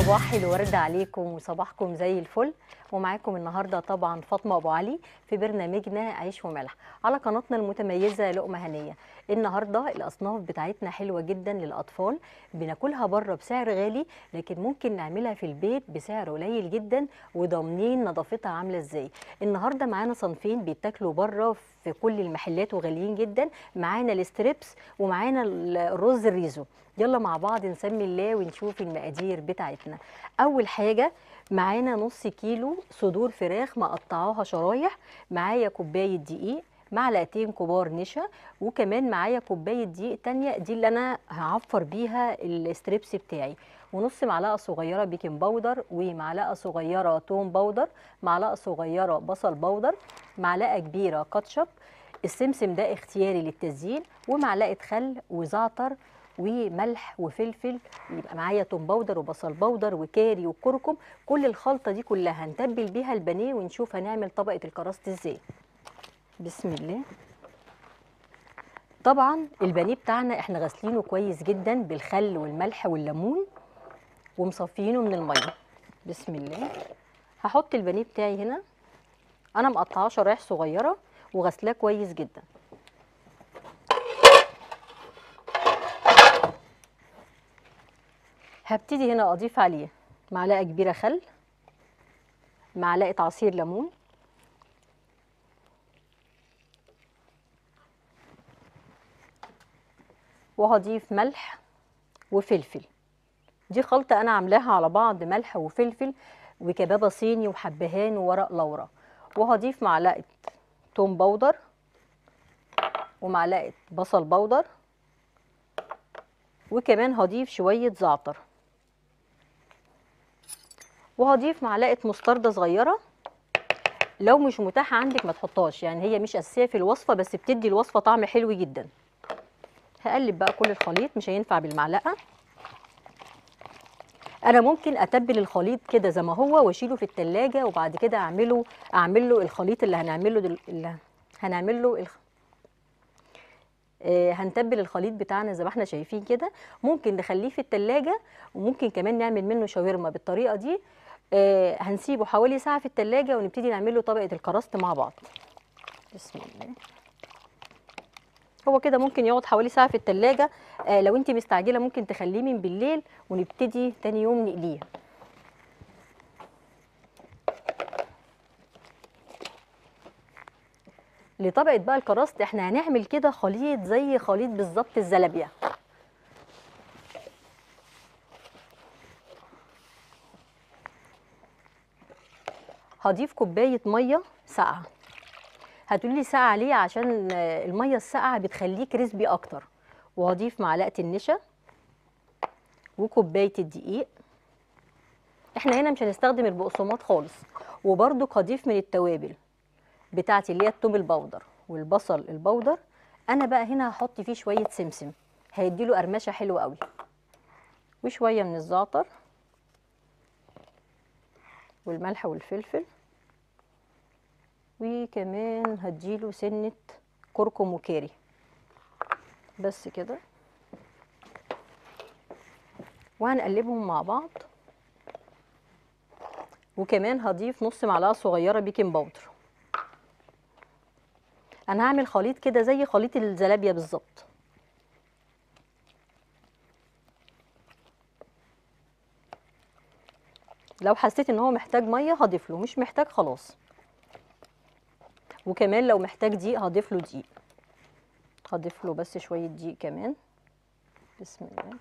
صباح الورد عليكم وصباحكم زي الفل ومعاكم النهارده طبعا فاطمه ابو علي في برنامجنا عيش وملح على قناتنا المتميزه لقمه هنيه النهارده الاصناف بتاعتنا حلوه جدا للاطفال بناكلها بره بسعر غالي لكن ممكن نعملها في البيت بسعر قليل جدا وضامنين نظافتها عامله ازاي النهارده معانا صنفين بيتاكلوا بره في كل المحلات وغاليين جدا معانا الستريبس ومعانا الرز الريزو يلا مع بعض نسمي الله ونشوف المقادير بتاعتنا اول حاجه معانا نص كيلو صدور فراخ مقطعاها شرايح معايا كوبايه دقيق معلقتين كبار نشا وكمان معايا كوبايه دقيق تانية دي اللي انا هعفر بيها الستريبس بتاعي ونص معلقه صغيره بيكنج باودر ومعلقه صغيره توم باودر معلقه صغيره بصل باودر معلقه كبيره كاتشب السمسم ده اختياري للتزيين ومعلقه خل وزعتر وملح وفلفل يبقى معايا توم باودر وبصل باودر وكاري وكركم كل الخلطه دي كلها هنتبل بيها البانيه ونشوف هنعمل طبقه الكراست ازاي بسم الله طبعا البانيه بتاعنا احنا غاسلينه كويس جدا بالخل والملح والليمون ومصفيينه من الميه بسم الله هحط البانيه بتاعي هنا انا مقطعاه شرايح صغيره وغسلاه كويس جدا هبتدي هنا اضيف عليه معلقه كبيره خل معلقه عصير ليمون وهضيف ملح وفلفل دي خلطه انا عاملاها على بعض ملح وفلفل وكبابه صيني وحبهان وورق لورا وهضيف معلقه توم باودر ومعلقه بصل باودر وكمان هضيف شويه زعتر وهضيف معلقه مستردة صغيره لو مش متاحه عندك ما تحطهاش يعني هي مش اساسيه في الوصفه بس بتدي الوصفه طعم حلو جدا هقلب بقى كل الخليط مش هينفع بالمعلقه انا ممكن اتبل الخليط كده زي ما هو واشيله في التلاجة وبعد كده اعمله اعمل له الخليط اللي هنعمله دل... اللي هنعمل له الخ... آه هنتبل الخليط بتاعنا زي ما احنا شايفين كده ممكن نخليه في التلاجة وممكن كمان نعمل منه شاورما بالطريقه دي آه هنسيبه حوالي ساعه في التلاجة ونبتدي نعمل له طبقه الكراست مع بعض بسم الله هو كده ممكن يقعد حوالي ساعه في التلاجة آه لو انت مستعجله ممكن تخليه من بالليل ونبتدي تاني يوم نقليه لطبقه بقى الكراست احنا هنعمل كده خليط زي خليط بالظبط الزلابيه هضيف كوبايه ميه ساقعه هتقولي لي ساقعه ليه عشان الميه الساقعه بتخليه كريسبي اكتر وهضيف معلقه النشا وكوبايه الدقيق احنا هنا مش هنستخدم البقسماط خالص وبرده هضيف من التوابل بتاعتي اللي هي التوم البودر والبصل البودر انا بقى هنا هحط فيه شويه سمسم هيديله قرمشه حلوه قوي وشويه من الزعتر والملح والفلفل وكمان هديله سنة كركم وكاري بس كده وهنقلبهم مع بعض وكمان هضيف نص معلقة صغيرة بيكنج باودر انا هعمل خليط كده زي خليط الزلابية بالظبط لو حسيت ان هو محتاج ميه هضيف له مش محتاج خلاص وكمان لو محتاج دقيق هضيف له دقيق هضيف له بس شويه دقيق كمان بسم الله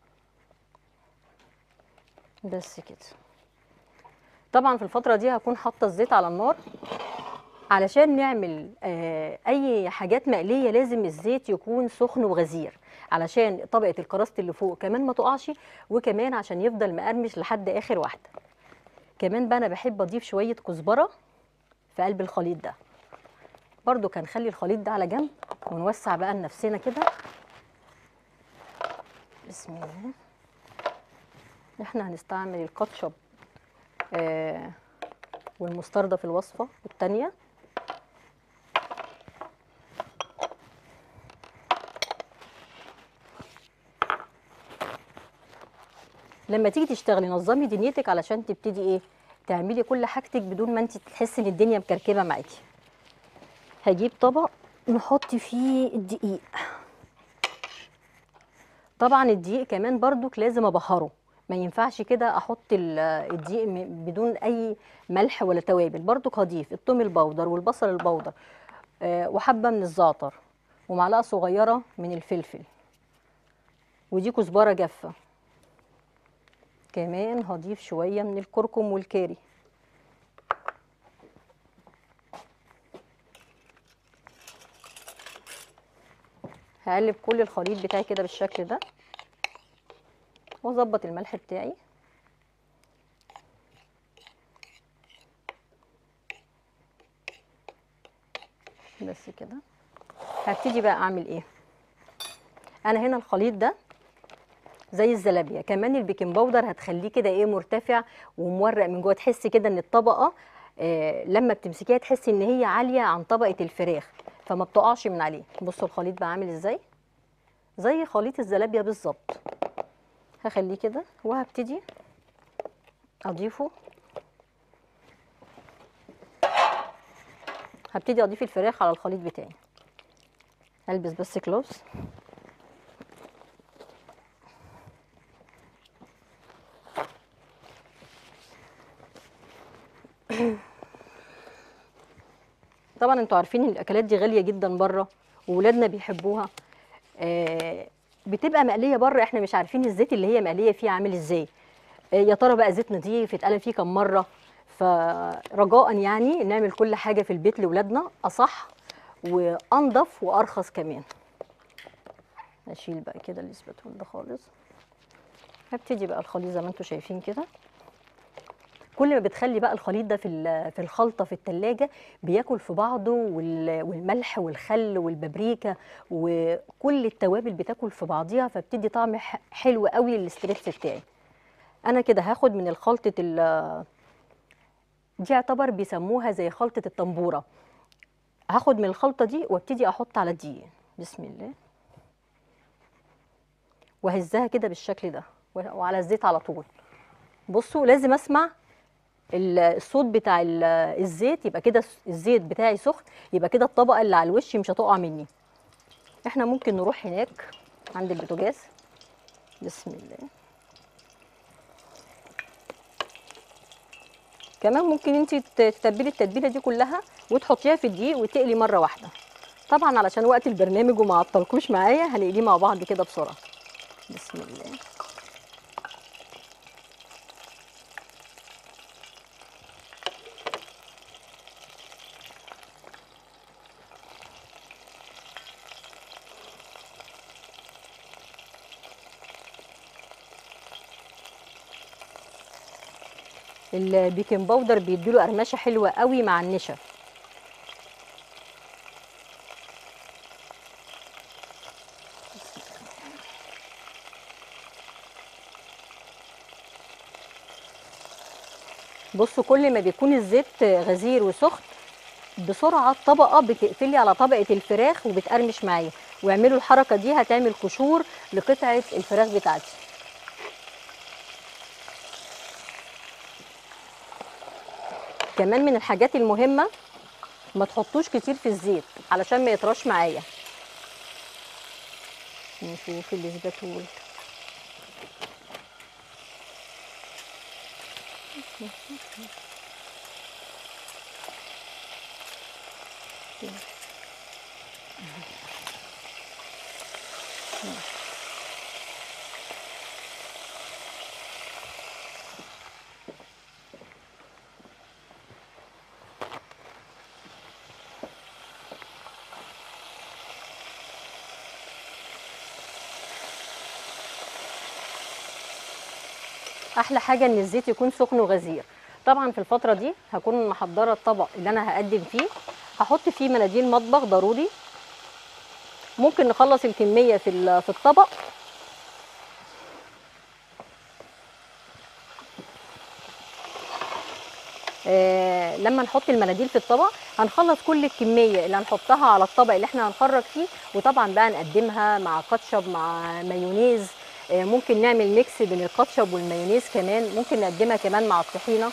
بس كده طبعا في الفتره دي هكون حاطه الزيت على النار علشان نعمل آه اي حاجات مقليه لازم الزيت يكون سخن وغزير علشان طبقه الكراست اللي فوق كمان ما تقعش وكمان عشان يفضل مقرمش لحد اخر واحده كمان بقى انا بحب اضيف شويه كزبره في قلب الخليط ده برضو كان نخلي الخليط ده على جنب ونوسع بقى لنفسنا كده بسم الله احنا هنستعمل الكاتشب آه والمستردة في الوصفة التانية لما تيجي تشتغلي نظمي دنيتك علشان تبتدي ايه تعملي كل حاجتك بدون ما انت تحسي ان الدنيا مكركبه معاكي هجيب طبق نحط فيه الدقيق طبعا الدقيق كمان برضك لازم ابهره ما ينفعش كده احط ال- الدقيق م- بدون اي ملح ولا توابل برضك هضيف الثوم البودر والبصل البودر آه، وحبه من الزعتر ومعلقه صغيره من الفلفل ودي كزبره جافه كمان هضيف شويه من الكركم والكاري هقلب كل الخليط بتاعي كده بالشكل ده واظبط الملح بتاعي بس كده هبتدي بقى اعمل ايه انا هنا الخليط ده زي الزلابيه كمان البيكنج باودر هتخليه كده ايه مرتفع ومورق من جوه تحسي كده ان الطبقه آه لما بتمسكيها تحسي ان هي عاليه عن طبقه الفراخ فما بتقعش من عليه بصوا الخليط بقى عامل ازاي زي خليط الزلابيه بالظبط هخليه كده وهبتدي اضيفه هبتدي اضيف الفراخ على الخليط بتاعي هلبس بس كلوفز طبعا انتوا عارفين ان الاكلات دي غاليه جدا بره وولادنا بيحبوها آه بتبقى مقليه بره احنا مش عارفين الزيت اللي هي مقليه فيه عامل ازاي آه يا ترى بقى زيت نضيف اتقلى فيه كم مره فرجاء يعني نعمل كل حاجه في البيت لاولادنا اصح وانضف وارخص كمان اشيل بقى كده الاسباتول ده خالص هبتدي بقى الخليط زي ما انتوا شايفين كده كل ما بتخلي بقى الخليط ده في ال- في الخلطه في التلاجة بياكل في بعضه وال- والملح والخل والبابريكا وكل التوابل بتاكل في بعضيها فبتدي طعم ح- حلو قوي للستريبس بتاعي انا كده هاخد من الخلطه ال- دي يعتبر بيسموها زي خلطه الطنبوره هاخد من الخلطه دي وابتدي احط على الدقيق بسم الله وهزها كده بالشكل ده وعلى الزيت على طول بصوا لازم اسمع ال- الصوت بتاع ال- الزيت يبقى كده الزيت بتاعي سخن يبقى كده الطبقه اللي على الوش مش هتقع مني احنا ممكن نروح هناك عند البوتاجاز بسم الله كمان ممكن انت تتبلي التتبيله دي كلها وتحطيها في الدقيق وتقلي مره واحده طبعا علشان وقت البرنامج وما عطلكوش معايا هنقليه مع بعض كده بسرعه بسم الله البيكنج باودر بيديله قرمشه حلوه قوي مع النشا بصوا كل ما بيكون الزيت غزير وسخن بسرعه الطبقه بتقفلي على طبقه الفراخ وبتقرمش معايا واعملوا الحركه دي هتعمل قشور لقطعه الفراخ بتاعتي كمان من الحاجات المهمه ما تحطوش كتير في الزيت علشان ما يطراش معايا نشوف الاسباتول احلى حاجه ان الزيت يكون سخن وغزير طبعا في الفتره دي هكون محضره الطبق اللي انا هقدم فيه هحط فيه مناديل مطبخ ضروري ممكن نخلص الكميه في ال- في الطبق آه لما نحط المناديل في الطبق هنخلص كل الكميه اللي هنحطها على الطبق اللي احنا هنخرج فيه وطبعا بقى نقدمها مع كاتشب مع مايونيز آه، ممكن نعمل ميكس بين الكاتشب والمايونيز كمان ممكن نقدمها كمان مع الطحينه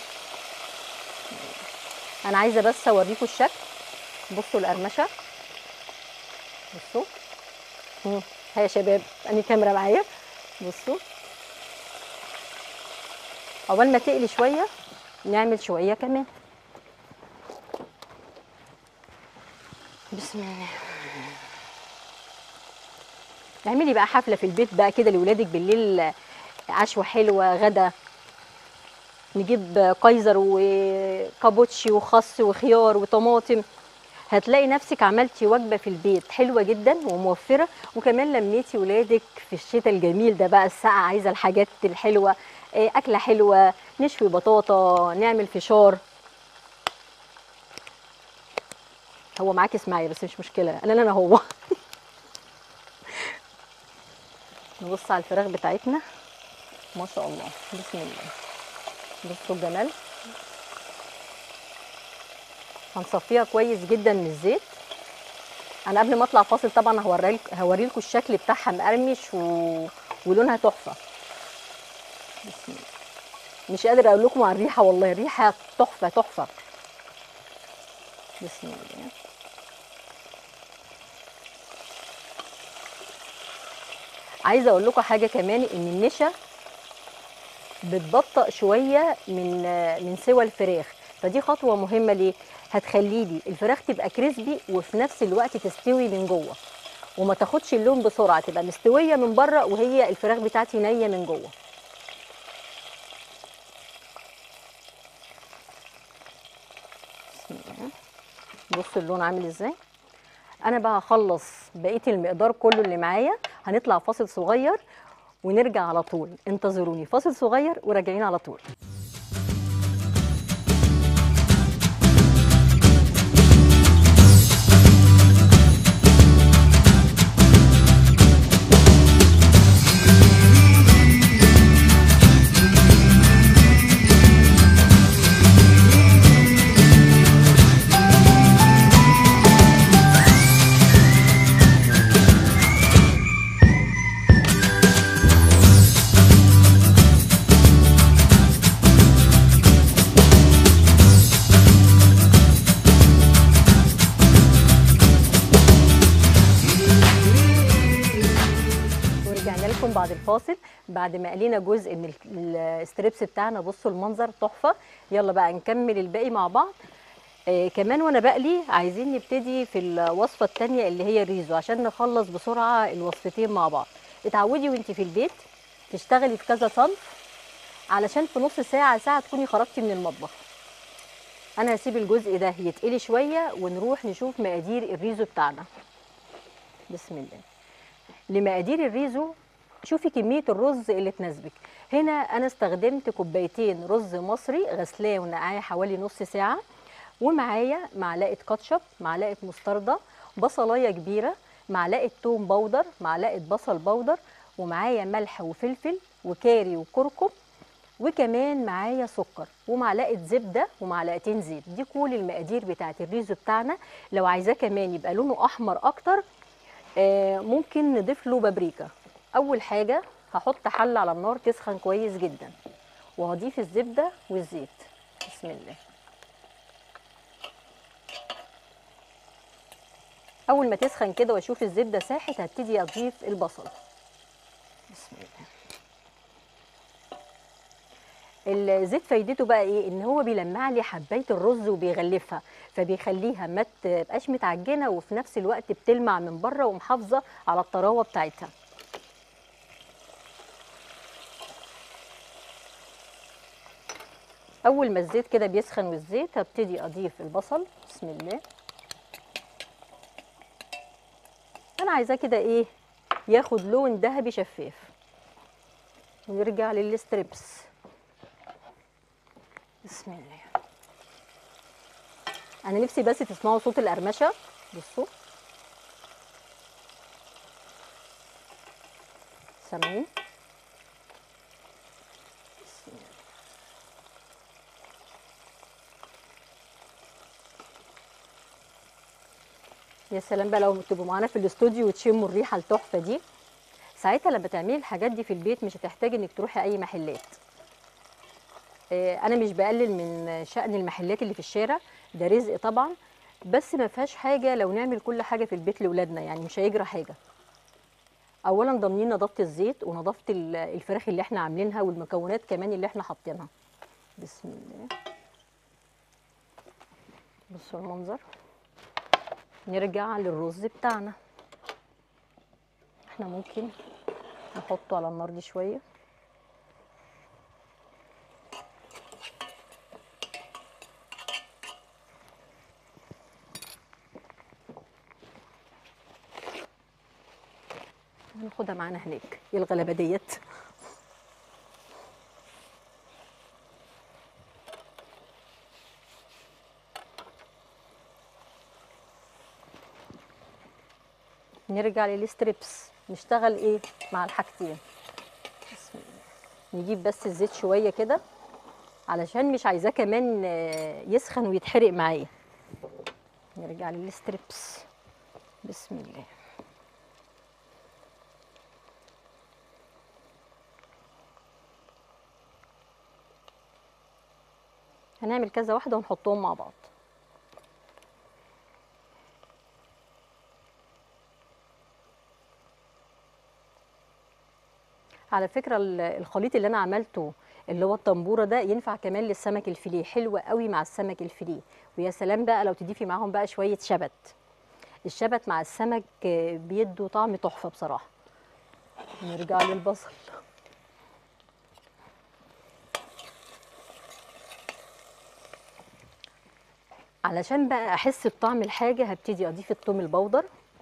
انا عايزه بس اوريكم الشكل بصوا القرمشه بصوا مم. ها يا شباب اني كاميرا معايا بصوا اول ما تقلي شويه نعمل شويه كمان بسم الله اعملي بقى حفله في البيت بقى كده لاولادك بالليل عشوه حلوه غدا نجيب كايزر وكابوتشي وخس وخيار وطماطم هتلاقي نفسك عملتي وجبه في البيت حلوه جدا وموفره وكمان لميتي ولادك في الشتاء الجميل ده بقى الساعه عايزه الحاجات الحلوه إيه، اكله حلوه نشوي بطاطا نعمل فشار هو معاك اسمعي بس مش مشكله انا انا هو نبص على الفراخ بتاعتنا ما شاء الله بسم الله بصوا الجمال هنصفيها كويس جدا من الزيت انا قبل ما اطلع فاصل طبعا هوري هوري لكم الشكل بتاعها مقرمش و... ولونها تحفه بسم الله. مش قادره اقول لكم على الريحه والله الريحه تحفه تحفه بسم الله عايزه اقول لكم حاجه كمان ان النشا بتبطئ شويه من من سوى الفراخ فدي خطوه مهمه ليه هتخلي لي الفراخ تبقى كريسبي وفي نفس الوقت تستوي من جوه وما تاخدش اللون بسرعه تبقى مستويه من بره وهي الفراخ بتاعتي نيه من جوه بسم الله بصوا اللون عامل ازاي انا بقى هخلص بقيه المقدار كله اللي معايا هنطلع فاصل صغير ونرجع على طول انتظروني فاصل صغير وراجعين على طول ورجعنا لكم بعد الفاصل بعد ما قلينا جزء من ال- الستريبس بتاعنا بصوا المنظر تحفه يلا بقى نكمل الباقي مع بعض آه كمان وانا بقلي عايزين نبتدي في الوصفه الثانيه اللي هي الريزو عشان نخلص بسرعه الوصفتين مع بعض اتعودي وانت في البيت تشتغلي في كذا صنف علشان في نص ساعه ساعه تكوني خرجتي من المطبخ انا هسيب الجزء ده يتقلي شويه ونروح نشوف مقادير الريزو بتاعنا بسم الله لمقادير الريزو شوفي كمية الرز اللي تناسبك هنا أنا استخدمت كوبايتين رز مصري غسلاه ونقعاه حوالي نص ساعة ومعايا معلقة كاتشب معلقة مستردة بصلاية كبيرة معلقة توم بودر معلقة بصل بودر ومعايا ملح وفلفل وكاري وكركم وكمان معايا سكر ومعلقه زبده ومعلقتين زيت دي كل المقادير بتاعه الريزو بتاعنا لو عايزاه كمان يبقى لونه احمر اكتر آه، ممكن نضيف له بابريكا اول حاجه هحط حله على النار تسخن كويس جدا وهضيف الزبده والزيت بسم الله اول ما تسخن كده واشوف الزبده ساحت هبتدي اضيف البصل بسم الله الزيت فايدته بقى ايه ان هو بيلمع لي حبايه الرز وبيغلفها فبيخليها ما تبقاش متعجنه وفي نفس الوقت بتلمع من بره ومحافظه على الطراوه بتاعتها اول ما الزيت كده بيسخن والزيت هبتدي اضيف البصل بسم الله انا عايزاه كده ايه ياخد لون ذهبي شفاف ونرجع للستريبس بسم الله انا نفسي بس تسمعوا صوت القرمشه بصوا سامعين بسم الله. يا سلام بقى لو تبقوا معانا في الاستوديو وتشموا الريحه التحفه دي ساعتها لما تعملي الحاجات دي في البيت مش هتحتاجي انك تروحي اي محلات آه، انا مش بقلل من شأن المحلات اللي في الشارع ده رزق طبعا بس ما فيهاش حاجه لو نعمل كل حاجه في البيت لاولادنا يعني مش هيجرى حاجه اولا ضامنين نظافه الزيت ونظافه ال- الفراخ اللي احنا عاملينها والمكونات كمان اللي احنا حاطينها بسم الله بصوا المنظر نرجع للرز بتاعنا احنا ممكن نحطه على النار دي شويه هناخدها معانا هناك ايه الغلبه ديت نرجع للستريبس نشتغل ايه مع الحاجتين بسم الله. نجيب بس الزيت شويه كده علشان مش عايزاه كمان آه، يسخن ويتحرق معايا نرجع للستريبس بسم الله هنعمل كذا واحدة ونحطهم مع بعض على فكرة ال- الخليط اللي أنا عملته اللي هو الطنبورة ده ينفع كمان للسمك الفيليه حلو قوي مع السمك الفيليه ويا سلام بقى لو تضيفي معاهم بقى شوية شبت الشبت مع السمك آه، بيدوا طعم تحفة بصراحة نرجع للبصل علشان بقى احس بطعم الحاجه هبتدي اضيف الثوم البودر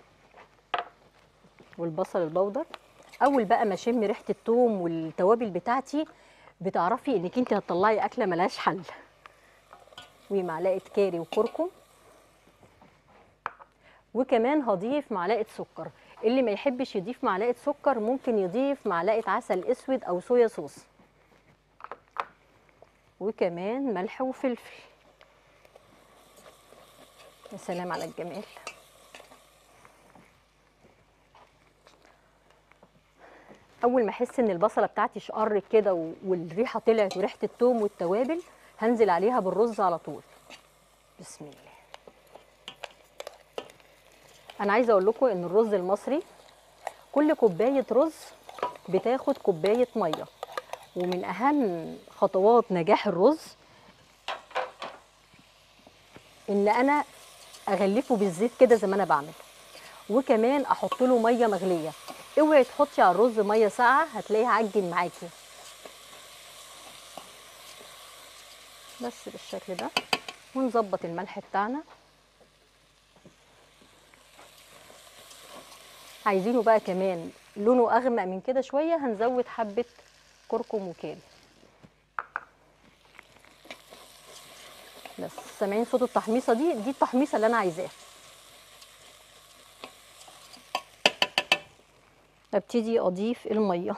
والبصل البودر اول بقى ما اشم ريحه الثوم والتوابل بتاعتي بتعرفي انك انت هتطلعي اكله ملهاش حل ومعلقه كاري وكركم وكمان هضيف معلقه سكر اللي ما يحبش يضيف معلقه سكر ممكن يضيف معلقه عسل اسود او صويا صوص وكمان ملح وفلفل يا سلام على الجمال اول ما احس ان البصله بتاعتي اشقرت كده و- والريحه طلعت وريحه الثوم والتوابل هنزل عليها بالرز على طول بسم الله انا عايزه اقول لكم ان الرز المصري كل كوبايه رز بتاخد كوبايه ميه ومن اهم خطوات نجاح الرز ان انا اغلفه بالزيت كده زي ما انا بعمل وكمان احط له ميه مغليه اوعي تحطي على الرز ميه ساقعه هتلاقيه عجن معاكي بس بالشكل ده ونظبط الملح بتاعنا عايزينه بقى كمان لونه اغمق من كده شويه هنزود حبه كركم وكاري بس سامعين صوت التحميصه دي دي التحميصه اللي انا عايزاها ابتدي اضيف الميه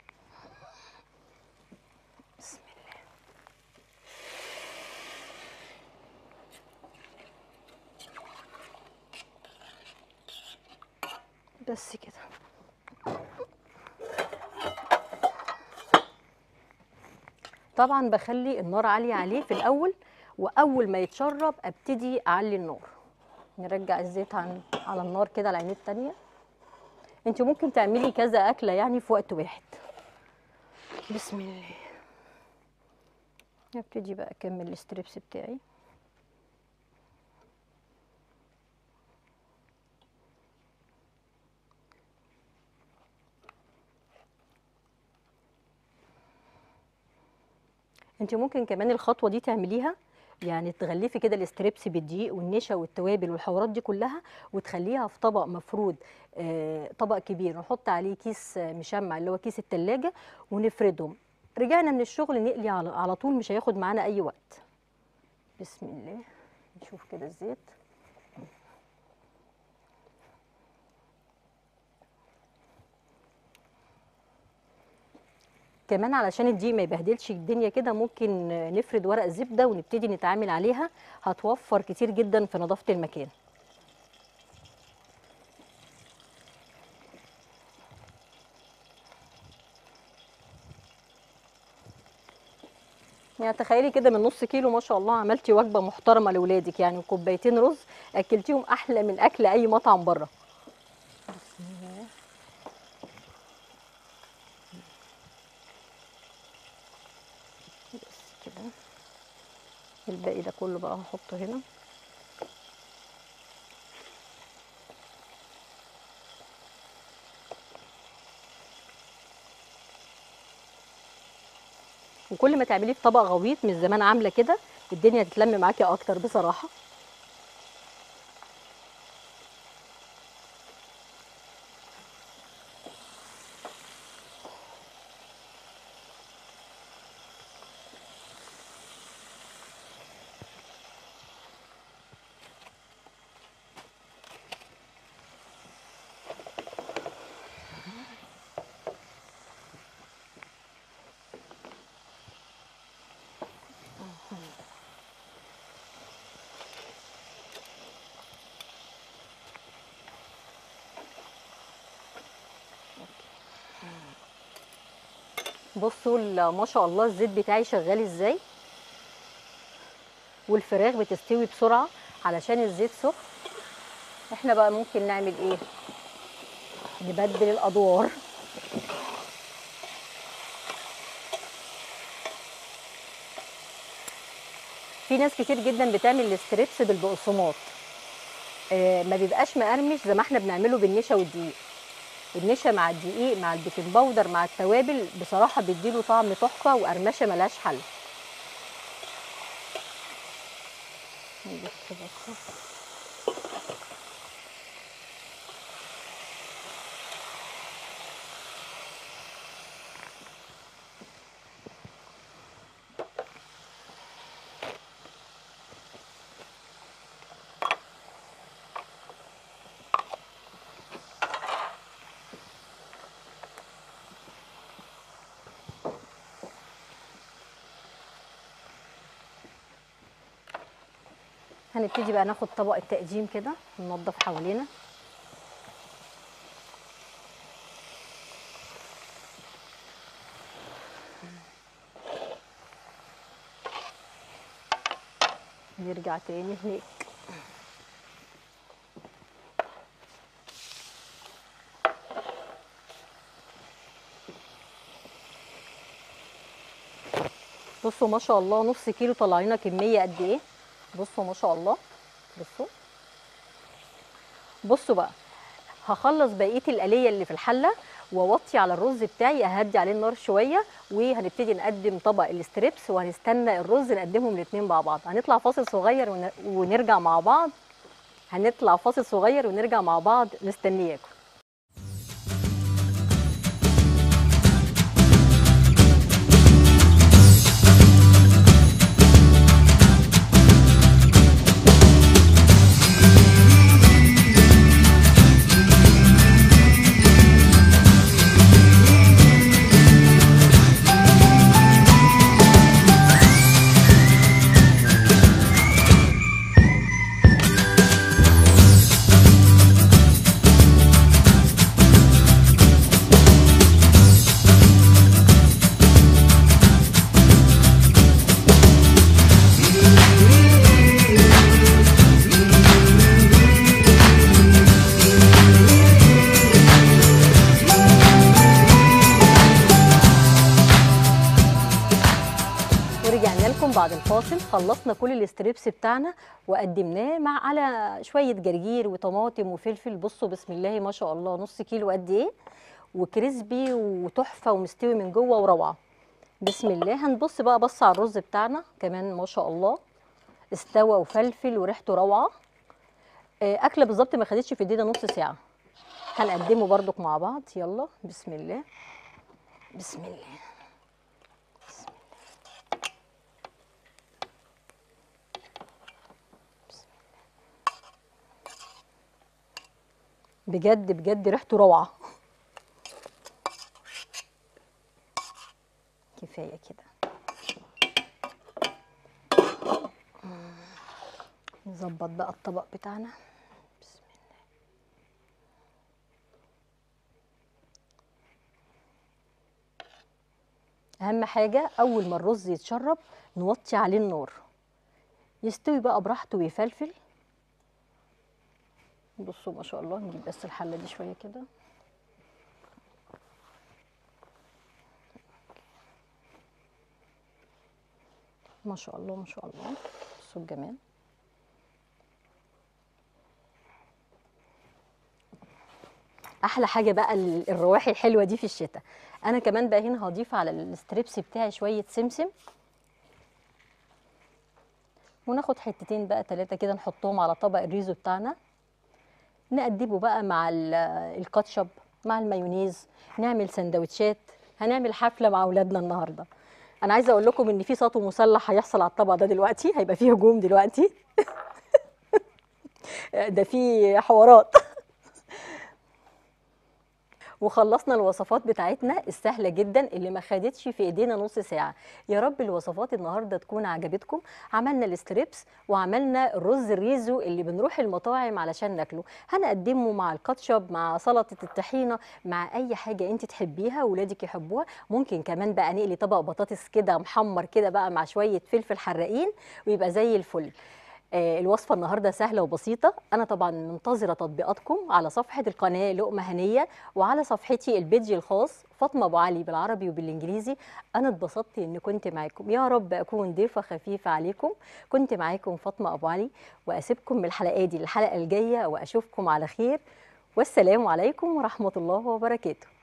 بسم الله بس كده طبعا بخلي النار عاليه عليه في الاول واول ما يتشرب ابتدي اعلي النار نرجع الزيت عن على النار كده على العين التانية انت ممكن تعملي كذا اكله يعني في وقت واحد بسم الله ابتدي بقى اكمل الستريبس بتاعي انت ممكن كمان الخطوه دي تعمليها يعني تغلفي كده الاستريبس بالدقيق والنشا والتوابل والحوارات دي كلها وتخليها في طبق مفرود آه، طبق كبير نحط عليه كيس آه، مشمع اللي هو كيس التلاجة ونفردهم رجعنا من الشغل نقلي على على طول مش هياخد معانا اي وقت بسم الله نشوف كده الزيت كمان علشان الدقيق ما يبهدلش الدنيا كده ممكن نفرد ورق زبده ونبتدي نتعامل عليها هتوفر كتير جدا في نظافه المكان يعني تخيلي كده من نص كيلو ما شاء الله عملتي وجبه محترمه لاولادك يعني وكوبايتين رز اكلتيهم احلى من اكل اي مطعم بره بسم الله. بس كده الباقي ده كله بقى هحطه هنا وكل ما تعمليه في طبق غويط مش زمان عامله كده الدنيا تتلم معاكي اكتر بصراحه بصوا ال- ما شاء الله الزيت بتاعي شغال ازاي والفراخ بتستوي بسرعه علشان الزيت سخن احنا بقى ممكن نعمل ايه نبدل الادوار في ناس كتير جدا بتعمل الستريبس بالبقسماط آه ما بيبقاش مقرمش زي ما احنا بنعمله بالنشا والدقيق النشا مع الدقيق مع البيكنج باودر مع التوابل بصراحه بيديله طعم تحفه وقرمشه ملهاش حل بس بس. هنبتدي بقى ناخد طبق التقديم كده ننضف حوالينا نرجع تاني هناك بصوا ما شاء الله نص كيلو طلع لنا كميه قد ايه بصوا ما شاء الله بصوا بصوا بقى هخلص بقيه القليه اللي في الحله واوطي على الرز بتاعي اهدي عليه النار شويه وهنبتدي نقدم طبق الستريبس وهنستنى الرز نقدمهم الاثنين مع بعض هنطلع فاصل صغير ون- ونرجع مع بعض هنطلع فاصل صغير ونرجع مع بعض مستنياكم ورجعنا لكم بعد الفاصل خلصنا كل الستريبس بتاعنا وقدمناه مع على شويه جرجير وطماطم وفلفل بصوا بسم الله ما شاء الله نص كيلو قد ايه وكريسبي وتحفه ومستوي من جوه وروعه بسم الله هنبص بقى بص على الرز بتاعنا كمان ما شاء الله استوى وفلفل وريحته روعه آه، اكله بالظبط ما خدتش في ايدينا نص ساعه هنقدمه برضك مع بعض يلا بسم الله بسم الله بجد بجد ريحته روعه كفايه كده نظبط بقى الطبق بتاعنا بسم الله اهم حاجه اول ما الرز يتشرب نوطي عليه النار يستوي بقى براحته ويفلفل بصوا ما شاء الله نجيب بس الحله دي شويه كده ما شاء الله ما شاء الله بصوا الجمال احلى حاجه بقى ال- الروائح الحلوه دي في الشتاء انا كمان بقى هنا هضيف على الستريبس بتاعي شويه سمسم وناخد حتتين بقى ثلاثه كده نحطهم على طبق الريزو بتاعنا نقدمه بقى مع ال- الكاتشب مع المايونيز نعمل سندوتشات هنعمل حفله مع اولادنا النهارده انا عايزه اقول لكم ان في سطو مسلح هيحصل على الطبق ده دلوقتي هيبقى فيه هجوم دلوقتي ده في حوارات وخلصنا الوصفات بتاعتنا السهله جدا اللي ما خدتش في ايدينا نص ساعه يا رب الوصفات النهارده تكون عجبتكم عملنا الستريبس وعملنا الرز الريزو اللي بنروح المطاعم علشان ناكله هنقدمه مع الكاتشب مع سلطه الطحينه مع اي حاجه انت تحبيها ولادك يحبوها ممكن كمان بقى نقلي طبق بطاطس كده محمر كده بقى مع شويه فلفل حراقين ويبقى زي الفل آه، الوصفة النهاردة سهلة وبسيطة أنا طبعا منتظرة تطبيقاتكم على صفحة القناة لقمة هنية وعلى صفحتي البيدج الخاص فاطمة أبو علي بالعربي وبالإنجليزي أنا اتبسطت إن كنت معاكم يا رب أكون ضيفة خفيفة عليكم كنت معاكم فاطمة أبو علي وأسيبكم بالحلقة دي الحلقة الجاية وأشوفكم على خير والسلام عليكم ورحمة الله وبركاته